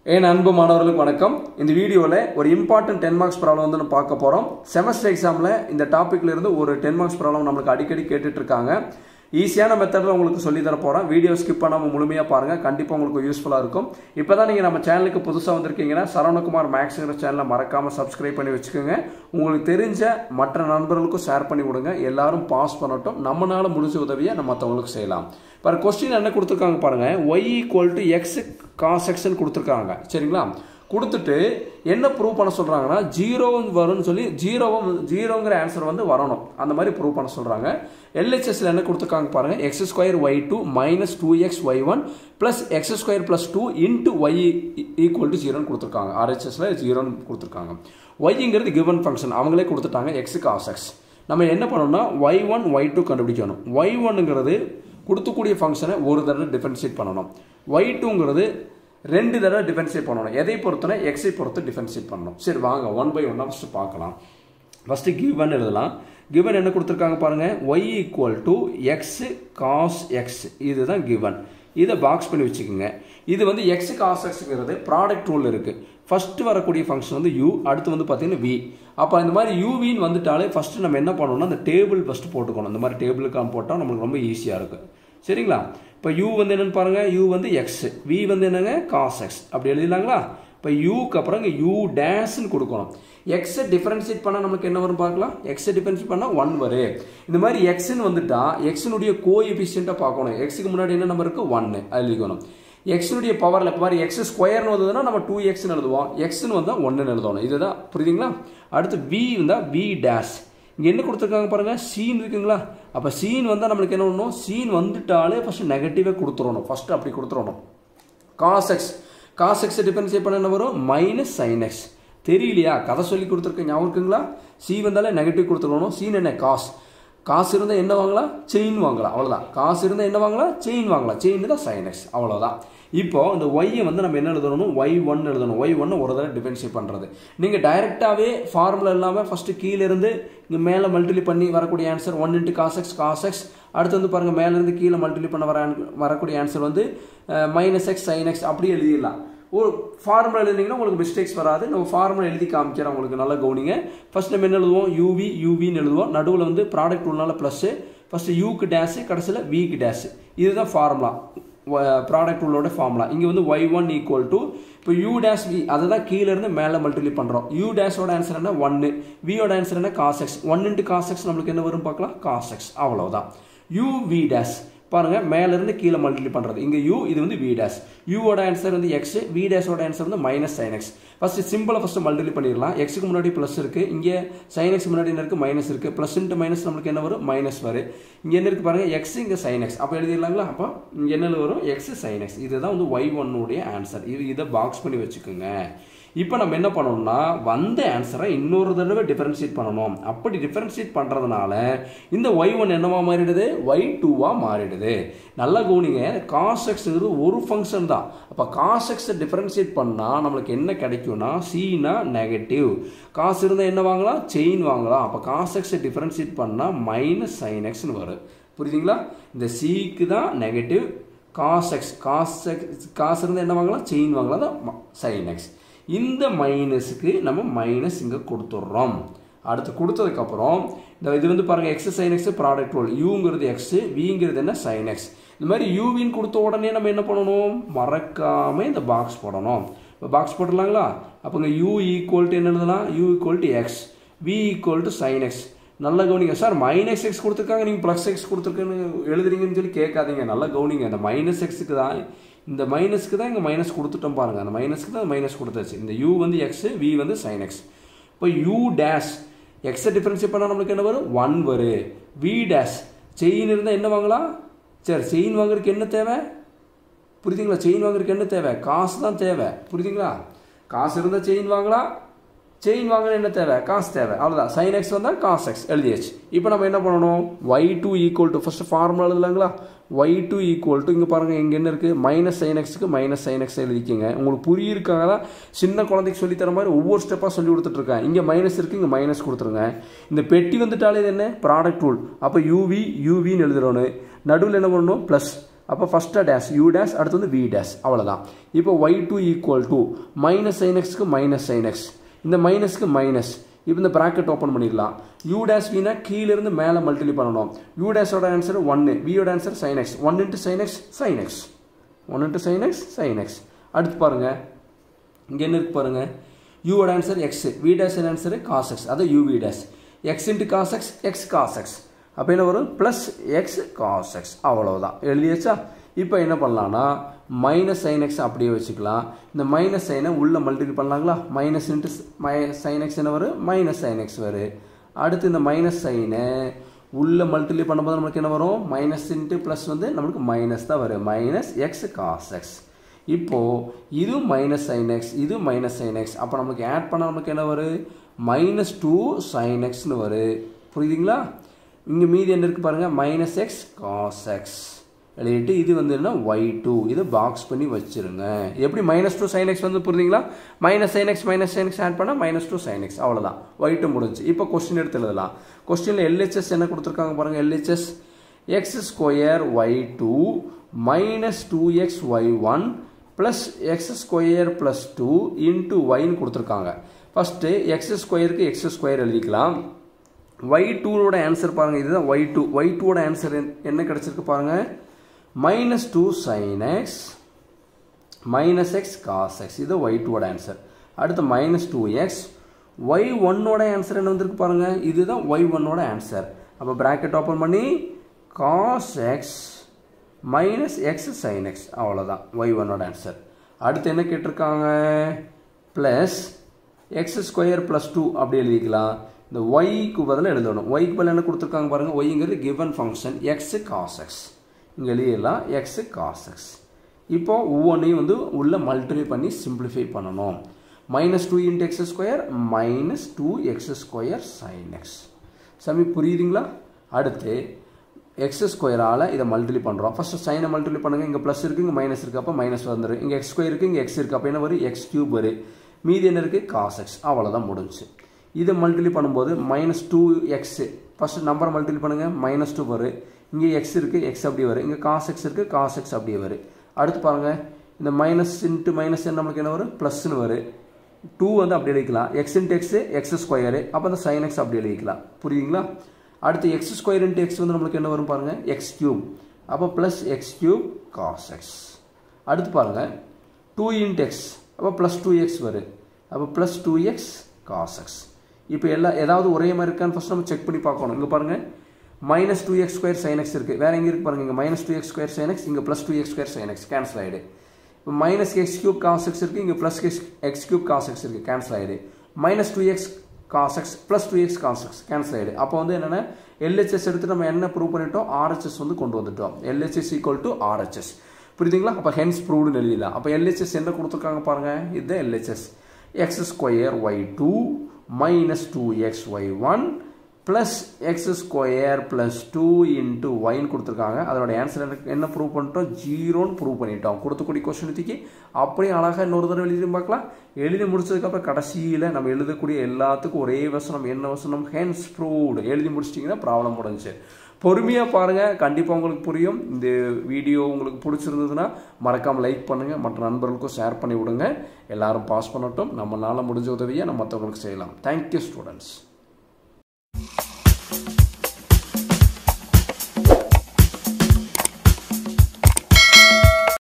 என் அன்பு மாணவர்களுக்கு வணக்கம் இந்த வீடியோவில் ஒரு இம்பார்ட்டன்ட் டென் மார்க்ஸ் ப்ராப்ளம் வந்து நம்ம பார்க்க போகிறோம் செமஸ்டர் எக்ஸாமில் இந்த டாப்பிக்ல இருந்து ஒரு டென் மார்க்ஸ் ப்ராப்ளம் நம்மளுக்கு அடிக்கடி கேட்டுட்டு இருக்காங்க ஈஸியான மெத்தடில் உங்களுக்கு சொல்லி தர போகிறேன் வீடியோ ஸ்கிப் பண்ணாமல் முழுமையாக பாருங்கள் கண்டிப்பாக உங்களுக்கு யூஸ்ஃபுல்லாக இருக்கும் இப்போ தான் நீங்கள் நம்ம சேனலுக்கு புதுசாக வந்திருக்கீங்கன்னா சரவணகுமார் மேக்ஸுங்கிற சேனலை மறக்காமல் சப்ஸ்கிரைப் பண்ணி வச்சுக்கோங்க உங்களுக்கு தெரிஞ்ச மற்ற நண்பர்களுக்கும் ஷேர் பண்ணி விடுங்க எல்லாரும் பாஸ் பண்ணட்டும் நம்மளால முடிஞ்ச உதவியை நம்ம மற்றவங்களுக்கு செய்யலாம் பாரு கொஸ்டின் என்ன கொடுத்துருக்காங்க பாருங்க y equal to x cos எக்ஸ்ன்னு கொடுத்துருக்காங்க சரிங்களா கொடுத்துட்டு என்ன ப்ரூவ் பண்ண சொல்கிறாங்கன்னா ஜீரோ வரும்னு சொல்லி ஜீரோவும் ஜீரோங்கிற ஆன்சர் வந்து வரணும் அந்த மாதிரி ப்ரூவ் பண்ண சொல்கிறாங்க எல்ஹெச்எஸ்ல என்ன கொடுத்துருக்காங்க பாருங்க x square y two minus two x y one plus x square plus two into y equal to ஜீரோன்னு கொடுத்துருக்காங்க ஆர்ஹெச்எஸ்ல ஜீரோன்னு கொடுத்துருக்காங்க ஒய்ங்கிறது கிவன் ஃபங்க்ஷன் அவங்களே கொடுத்துட்டாங்க எக்ஸ் காஸ் எக்ஸ் நம்ம என்ன பண்ணணும்னா ஒய் ஒன் ஒய் டூ கண்டுபிடிக்கணும் ஒய் ஒன்னுங்கிறது கொடுத்துக்கூடிய ஃபங்க்ஷனை ஒரு தடவை டிஃபரன்ஷியேட் பண்ணணும் ஒய் டூங்கிறது ரெண்டு தடவை டிஃபரன்ஷியேட் பண்ணணும் எதை பொறுத்தனா எக்ஸை பொறுத்து டிஃபரன்ஷியேட் பண்ணணும் சரி வாங்க ஒன் பை ஒன்னாக ஃபஸ்ட்டு பார்க்கலாம் ஃபஸ்ட்டு கிவன் எழுதலாம் கிவன் என்ன கொடுத்துருக்காங்க பாருங்கள் y equal to x cos x இதுதான் கிவன் இதை பாக்ஸ் பண்ணி வச்சுக்கோங்க இது வந்து எக்ஸ் காஸ் எக்ஸுங்கிறது ப்ராடக்ட் ரூல் இருக்குது ஃபஸ்ட்டு வரக்கூடிய ஃபங்க்ஷன் வந்து யூ அடுத்து வந்து பார்த்தீங்கன்னா வி அப்போ இந்த மாதிரி யூவின்னு வந்துட்டாலே ஃபஸ்ட்டு நம்ம என்ன பண்ணணும்னா அந்த டேபிள் ஃபஸ்ட்டு போட்டுக்கணும் இந்த மாதிரி டேபிளுக்கான போட்டால் நம்மளுக்கு ரொம்ப ஈஸியாக இருக்கும் சரிங்களா இப்போ யூ வந்து என்னென்னு பாருங்கள் யூ வந்து எக்ஸ் வி வந்து என்னங்க காஸ் எக்ஸ் அப்படி எழுதிடலாங்களா இப்போ யூக்கு அப்புறம் இங்கே யூ டேஷ்னு கொடுக்கணும் எக்ஸை டிஃபரன்ஷியேட் பண்ணால் நமக்கு என்ன வரும் பார்க்கலாம் எக்ஸை டிஃபரன்ஷியேட் பண்ணால் ஒன் வரும் இந்த மாதிரி எக்ஸ்ன்னு வந்துட்டா எக்ஸினுடைய கோ எஃபிஷியண்ட்டாக பார்க்கணும் எக்ஸுக்கு முன்னாடி என்ன நம்பர் இருக்குது ஒன்று எழுதிக்கணும் எக்ஸினுடைய பவரில் இப்போ மாதிரி எக்ஸ் ஸ்கொயர்னு வந்ததுன்னா நம்ம டூ எக்ஸ்னு எழுதுவோம் எக்ஸ்னு வந்தால் ஒன்றுன்னு எழுதணும் இதுதான் புரியுதுங்களா அடுத்து வி வந்தால் வி டேஷ் இங்கே என்ன கொடுத்துருக்காங்க பாருங்கள் சீன் இருக்குங்களா அப்போ சீன் வந்தால் நம்மளுக்கு என்ன பண்ணணும் சீன் வந்துட்டாலே ஃபஸ்ட்டு நெகட்டிவே கொடுத்துடணும் ஃபஸ்ட்டு அப்படி கொடுத்துடணும் cos x cos x differentiate பண்ண என்ன வரும் மைனஸ் சைன் எக்ஸ் தெரியலையா கதை சொல்லி கொடுத்துருக்க ஞாபகம் இருக்குங்களா சி வந்தாலே நெகட்டிவ் கொடுத்துருக்கணும் சீன் என்ன காஸ் காசு இருந்தால் என்ன வாங்கலாம் செயின் வாங்கலாம் அவ்வளோதான் காசு இருந்தால் என்ன வாங்கலாம் செயின் வாங்கலாம் செயின் தான் சைன் எக்ஸ் அவ்வளோதான் இப்போ இந்த ஒய்யை வந்து நம்ம என்ன எழுதணும் ஒய் ஒன் எழுதணும் ஒய் ஒன்று ஒரு தடவை டிஃபரன்ஷியேட் பண்ணுறது நீங்கள் டைரெக்டாகவே ஃபார்முலா இல்லாமல் ஃபஸ்ட்டு கீழேருந்து இங்கே மேலே மல்டிப்ளை பண்ணி வரக்கூடிய answer one into cos x cos x அடுத்து வந்து பாருங்கள் மேலேருந்து கீழே மல்டிப்ளை பண்ண வர வரக்கூடிய ஆன்சர் வந்து மைனஸ் எக்ஸ் சைன் எக்ஸ் அப்படியே எழுதிடலாம் ஒரு ஃபார்முலா எழுதிங்கன்னா உங்களுக்கு மிஸ்டேக்ஸ் வராது நம்ம ஃபார்முலா எழுதி காமிக்கிறோம் உங்களுக்கு நல்லா கவனிங்க ஃபர்ஸ்ட் நம்ம என்ன எழுதுவோம் யூவி யூவின்னு எழுதுவோம் நடுவில் வந்து ப்ராடக்ட் உள்ளனால ப்ளஸ்ஸு ஃபஸ்ட்டு யூக்கு டேஷு கடைசியில் விக்கு டேஷு இதுதான் ஃபார்முலா ப்ராடக்ட் உள்ளோட ஃபார்முலா இங்கே வந்து ஒய் ஒன் ஈக்குவல் டு இப்போ யூ டேஷ் வி அதை தான் கீழேருந்து மேலே மல்டிப்ளை பண்ணுறோம் யூ டேஷோட ஆன்சர் என்ன ஒன்று வியோட ஆன்சர் என்ன cos x one into cos x நம்மளுக்கு என்ன வரும் பார்க்கலாம் காஸ் எக்ஸ் அவ்வளோதான் யூ வி டேஷ் பாருங்க மேலேருந்து கீழே மல்டிப்ளை பண்ணுறது இங்கே யூ இது வந்து வி டேஷ் யூவோட ஆன்சர் வந்து எக்ஸ் வி டேஷோட ஆன்சர் வந்து மைனஸ் சைன் எக்ஸ் ஃபஸ்ட்டு சிம்பிளாக ஃபஸ்ட்டு மல்டிப்ளை பண்ணிடலாம் எக்ஸுக்கு முன்னாடி ப்ளஸ் இருக்குது இங்கே சைன் எக்ஸ் முன்னாடி என்ன இருக்குது மைனஸ் இருக்குது ப்ளஸ் இன்ட்டு மைனஸ் நம்மளுக்கு என்ன வரும் மைனஸ் வரும் இங்கே என்ன இருக்குது பாருங்கள் எக்ஸ் இங்கே சைன் எக்ஸ் அப்போ எழுதிடலாங்களா அப்போ இங்கே என்ன வரும் எக்ஸ் சைன் எக்ஸ் இதுதான் வந்து ஒய் ஒன்னுடைய ஆன்சர் இது இதை பாக்ஸ் பண்ணி வச்சுக்கோங்க இப்போ நம்ம என்ன பண்ணணும்னா வந்த ஆன்சரை இன்னொரு தடவை டிஃபரன்ஷியேட் பண்ணணும் அப்படி டிஃபரன்ஷியேட் பண்ணுறதுனால இந்த ஒய் ஒன் என்னவா மாறிடுது ஒய் டூவாக மாறிடுது நல்லா கவனிங்க காஸ் எக்ஸுங்கிறது ஒரு ஃபங்க்ஷன் தான் அப்போ காஸ் எக்ஸை டிஃபரன்ஷியேட் பண்ணால் நம்மளுக்கு என்ன கிடைக்கும்னா சீனா நெகட்டிவ் காசு இருந்தால் என்ன வாங்கலாம் செயின் வாங்கலாம் அப்போ காஸ் எக்ஸை டிஃபரன்ஷியேட் பண்ணால் மைனஸ் சைன் எக்ஸ்னு வரும் புரியுதுங்களா இந்த சிக்கு தான் negative cos x cos x காசு இருந்தால் என்ன வாங்கலாம் செயின் வாங்கலாம் தான் சைன் எக்ஸ் இந்த மைனஸுக்கு நம்ம மைனஸ் இங்கே கொடுத்துட்றோம் அடுத்து கொடுத்ததுக்கப்புறம் இந்த இது வந்து பாருங்கள் x sine x product rule யூங்கிறது எக்ஸ் விங்கிறது என்ன சைன் எக்ஸ் இந்த மாதிரி யூவின் கொடுத்த உடனே நம்ம என்ன பண்ணணும் மறக்காமல் இந்த பாக்ஸ் போடணும் இப்போ பாக்ஸ் போட்டுடலாங்களா அப்போ இங்கே யூ ஈக்குவல் டு என்ன எழுதலாம் u equal to x v equal to sine x நல்லா கவனிங்க சார் மைனஸ் எக்ஸ் கொடுத்துருக்காங்க நீங்கள் ப்ளஸ் எக்ஸ் கொடுத்துருக்குன்னு எழுதுறீங்கன்னு சொல்லி கேட்காதீங்க நல்லா கவனிங்க இந்த மைனஸ் எக்ஸுக்கு தான் இந்த மைனஸ்க்கு தான் இங்கே மைனஸ் கொடுத்துட்டோம் பாருங்கள் அந்த மைனஸ்க்கு தான் மைனஸ் கொடுத்தாச்சு இந்த யூ வந்து எக்ஸ் வி வந்து சைன் எக்ஸ் இப்போ யூ டேஷ் எக்ஸை டிஃபரன்ஷியேட் பண்ணால் நம்மளுக்கு என்ன வரும் ஒன் வரும் வி டேஷ் செயின் இருந்தால் என்ன வாங்கலாம் சரி செயின் வாங்குறதுக்கு என்ன தேவை புரியுதுங்களா செயின் வாங்குறதுக்கு என்ன தேவை காசு தான் தேவை புரியுதுங்களா காசு இருந்தால் செயின் வாங்கலாம் செயின் வாங்கினா என்ன தேவை காசு தேவை அவ்வளோதான் சைன் எக்ஸ் வந்தால் காஸ் எக்ஸ் எழுதியாச்சு இப்போ நம்ம என்ன பண்ணணும் y two equal to first formula எழுதலாங்களா ஒய் டூ ஈக்குவல் டு இங்கே பாருங்கள் இங்கே என்ன இருக்குது மைனஸ் சைன் எக்ஸுக்கு மைனஸ் சைன் எக்ஸ் எழுதிக்கிங்க உங்களுக்கு புரியிருக்காக தான் சின்ன குழந்தைக்கு சொல்லி தர மாதிரி ஒவ்வொரு ஸ்டெப்பாக சொல்லி கொடுத்துட்ருக்கேன் இங்கே மைனஸ் இருக்குது இங்கே மைனஸ் கொடுத்துருங்க இந்த பெட்டி வந்துட்டாலே இது என்ன ப்ராடக்ட் ரூல் அப்போ யூவி யூவின்னு எழுதுறோன்னு நடுவில் என்ன பண்ணணும் ப்ளஸ் அப்போ ஃபஸ்ட்டு டேஷ் யூ டேஷ் அடுத்து வந்து வி டேஷ் அவ்வளோதான் இப்போ y two equal to minus sine எக்ஸ்க்கு மைனஸ் சைன் எக்ஸ் இந்த மைனஸ்க்கு மைனஸ் இப்போ இந்த ப்ராக்கெட் ஓப்பன் பண்ணிடலாம் யூ டேஷ் வினா கீழிருந்து மேலே மல்டிப்ளை பண்ணணும் யூ டேஷோட ஆன்சர் ஒன்று வியோட answer sine x one into sine x sine x one into sine x sine x அடுத்து பாருங்கள் இங்கே என்ன இருக்கு பாருங்கள் யூவோட answer x v dash answer cos x அது u v dash x into cos X x cos x அப்போ என்ன வரும் ப்ளஸ் எக்ஸ் காஸ் எக்ஸ் அவ்வளோதான் எழுதியாச்சா இப்போ என்ன பண்ணலான்னா மைனஸ் சைன் எக்ஸ் அப்படியே வச்சுக்கலாம் இந்த மைனஸ் சைனை உள்ளே மல்டிபிள் பண்ணலாங்களா minus into my sine x என்ன வரும் மைனஸ் சைன் எக்ஸ் வரும் அடுத்து இந்த மைனஸ் சைனை உள்ளே மல்டிப்ளை பண்ணும்போது நமக்கு என்ன வரும் மைனஸ் இன்ட்டு ப்ளஸ் வந்து நம்மளுக்கு மைனஸ் தான் வரும் மைனஸ் எக்ஸ் காஸ் எக்ஸ் இப்போது இது மைனஸ் சைன் எக்ஸ் இது மைனஸ் சைன் எக்ஸ் அப்போ நமக்கு ஆட் பண்ணால் நமக்கு என்ன வரும் மைனஸ் டூ சைன் எக்ஸ்னு வரும் புரியுதுங்களா இங்கே மீதி என்ன இருக்குது பாருங்கள் மைனஸ் எக்ஸ் காஸ் எக்ஸ் எழுதிட்டு இது வந்து என்ன ஒய் டூ இதை பாக்ஸ் பண்ணி வச்சுருங்க எப்படி மைனஸ் டூ சைன் எக்ஸ் வந்து புரியுதுங்களா minus sine x minus sine x add பண்ணால் மைனஸ் டூ சைன் எக்ஸ் அவ்வளோதான் ஒய் டூ முடிஞ்சு இப்போ கொஸ்டின் எடுத்து எழுதலாம் கொஸ்டினில் எல்ஹெச்எஸ் என்ன கொடுத்துருக்காங்க பாருங்கள் LHS x square y two minus two x y one plus x square plus two into ஒய்னு கொடுத்துருக்காங்க ஃபஸ்ட்டு எக்ஸ் ஸ்கொயருக்கு எக்ஸ் ஸ்கொயர் எழுதிக்கலாம் ஒய் டூவோட ஆன்சர் பாருங்கள் இதுதான் ஒய் டூ ஒய் டூவோட ஆன்சர் என்ன கிடச்சிருக்கு பாருங்கள் minus two sine x minus x cos x இது ஒய் டூவோட ஆன்சர் அடுத்து மைனஸ் டூ எக்ஸ் ஒய் ஒன்னோட ஆன்சர் என்ன வந்திருக்கு பாருங்கள் இதுதான் ஒய் ஒன்னோட ஆன்சர் அப்போ ப்ராக்கெட் ஓப்பன் பண்ணி cos x minus x sine x அவ்வளோதான் ஒய் ஒன்னோட ஆன்சர் அடுத்து என்ன கேட்டிருக்காங்க plus x square plus two அப்படி எழுதிக்கலாம் இந்த ஒய்க்கு பதிலாக எழுதணும் ஒய்க்கு பதில் என்ன கொடுத்துருக்காங்க பாருங்கள் ஒய்ங்கிறது given function x cos x இங்கே எழுதிடலாம் எக்ஸு காஸ் எக்ஸ் இப்போ ஒவ்வொன்றையும் வந்து உள்ளே மல்டிப்ளை பண்ணி சிம்பிளிஃபை பண்ணணும் minus two into x square minus two x square sine x சமி புரியுதுங்களா அடுத்து எக்ஸ் ஸ்கொயரால் இதை மல்டிப்ளை பண்ணுறோம் ஃபஸ்ட்டு சைனை மல்டிப்ளை பண்ணுங்கள் இங்கே ப்ளஸ் இருக்குது இங்கே மைனஸ் இருக்குது அப்போ மைனஸ் வந்துடும் இங்கே எக்ஸ் ஸ்கொயர் இருக்குது இங்கே எக்ஸ் இருக்குது அப்போ என்ன வரும் எக்ஸ் கியூப் வரும் மீதி என்ன இருக்குது காஸ் எக்ஸ் அவ்வளோதான் முடிஞ்சு இதை மல்டிப்ளை பண்ணும்போது மைனஸ் டூ எக்ஸு ஃபஸ்ட்டு நம்பரை மல்டிப்ளை பண்ணுங்கள் மைனஸ் டூ வரும் இங்கே எக்ஸ் இருக்குது எக்ஸ் அப்படியே வரும் இங்கே காஸ் எக்ஸ் இருக்குது காஸ் எக்ஸ் அப்படியே வரும் அடுத்து பாருங்கள் இந்த மைனஸ் இன்ட்டு மைனஸ் நம்மளுக்கு என்ன வரும் ப்ளஸ்ன்னு வரும் டூ வந்து அப்படி எழுதிக்கலாம் x into x x square அப்போ அந்த சைன் எக்ஸ் அப்படி எழுதிக்கலாம் புரியுதுங்களா அடுத்து எக்ஸ் ஸ்கொயர் இன்ட்டு எக்ஸ் வந்து நம்மளுக்கு என்ன வரும் பாருங்கள் எக்ஸ் கியூப் அப்போ plus x cube cos x அடுத்து பாருங்கள் டூ இன்ட் எக்ஸ் அப்போ ப்ளஸ் டூ எக்ஸ் வரும் அப்போ plus two x cos x இப்போ எல்லா ஏதாவது ஒரே மாதிரி இருக்கான்னு ஃபஸ்ட் நம்ம செக் பண்ணி பார்க்கணும் இங்கே பாருங்கள் minus two x square sine x இருக்குது வேறு எங்கே இருக்கு பாருங்கள் இங்கே minus two x square sine x இங்கே plus two x square sine x cancel ஆகிடு இப்போ minus x cube cos x இருக்குது இங்கே plus x x cube cos x இருக்குது கேன்சல் ஆகிடு minus two x cos x plus two x cos x cancel ஆகிடு அப்போ வந்து என்னென்னா எல்ஹெச்எஸ் எடுத்து நம்ம என்ன ப்ரூவ் பண்ணிட்டோம் ஆர்ஹெச்எஸ் வந்து கொண்டு வந்துட்டோம் எல்ஹெச்எஸ் ஈக்குவல் டு ஆர்ஹெச்எஸ் புரியுதுங்களா அப்போ ஹென்ஸ் ப்ரூவ்டுன்னு எழுதிடலாம் அப்போ எல்ஹெச்எஸ் என்ன கொடுத்துருக்காங்க பாருங்கள் இதுதான் LHS x square y two minus two x y one plus x square plus two into ஒய்னு கொடுத்துருக்காங்க அதோட ஆன்சர் எனக்கு என்ன ப்ரூவ் பண்ணிட்டோம் ஜீரோன்னு ப்ரூவ் பண்ணிட்டோம் கொடுத்தக்கூடிய கொஸ்டினுக்கு அப்படியே அழகாக இன்னொரு தடவை எழுதி பார்க்கலாம் எழுதி முடிச்சதுக்கப்புறம் கடைசியில் நம்ம எழுதக்கூடிய எல்லாத்துக்கும் ஒரே வசனம் என்ன வசனம் ஹென்ஸ் ப்ரூவ்டு எழுதி முடிச்சிட்டிங்கன்னா ப்ராப்ளம் முடிஞ்சு பொறுமையாக பாருங்கள் கண்டிப்பாக உங்களுக்கு புரியும் இந்த வீடியோ உங்களுக்கு பிடிச்சிருந்ததுன்னா மறக்காமல் லைக் பண்ணுங்கள் மற்ற நண்பர்களுக்கும் ஷேர் பண்ணி விடுங்க எல்லாரும் பாஸ் பண்ணட்டும் நம்மளால் முடிஞ்ச உதவியை நம்ம மற்றவங்களுக்கு செய்யலாம் தேங்க்யூ ஸ்டூடெண்ட்ஸ்